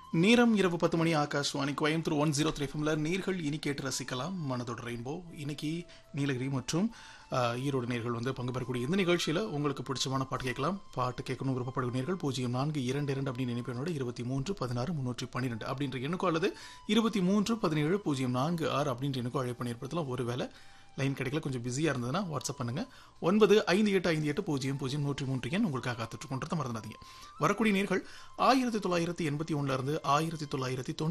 நேரம் இரவு பத்து மணி Akashvani Coimbatore one zero three எஃப்எம்ல நீர்கள் இனி கேட்டு ரசிக்கலாம் மனதோட ரெயின்போ இன்னைக்கு நீலகிரி மற்றும் ஆஹ், ஈரோடு நேர்கள் வந்து பங்கு பெறக்கூடிய இந்த நிகழ்ச்சியில் உங்களுக்கு பிடிச்சமான பாட்டு கேட்கலாம் பாட்டு கேட்கணும் விருப்பப்படும் நேர்கள் பூஜ்ஜியம் நான்கு இரண்டு இரண்டு அப்படின்னு நினைப்பெண்ணோட இருபத்தி மூன்று பதினாறு முன்னூற்றி பன்னிரெண்டு அப்படின்ற எண்ணுக்கோ அல்லது இருபத்தி மூன்று பதினேழு பூஜ்ஜியம் நான்கு ஆறு அப்படின்ற எண்ணுக்கோ அழைப்பு ஏற்படுத்தலாம் ஒருவேளை லைன் கிடைக்கல கொஞ்சம் பிஸியாக இருந்ததுன்னா வாட்ஸ்அப் பண்ணுங்க ஒன்பது ஐந்து எட்டு ஐந்து எட்டு பூஜ்ஜியம் பூஜ்ஜியம் நூற்றி மூன்று எண் உங்களுக்காக காத்துட்டு கொண்டு மறந்துடாதீங்க வரக்கூடிய நேர்கள் ஆயிரத்தி தொள்ளாயிரத்தி எண்பத்தி ஒன்றுல இருந்து ஆயிரத்தி தொள்ளாயிரத்தி தொண்ணூற்றி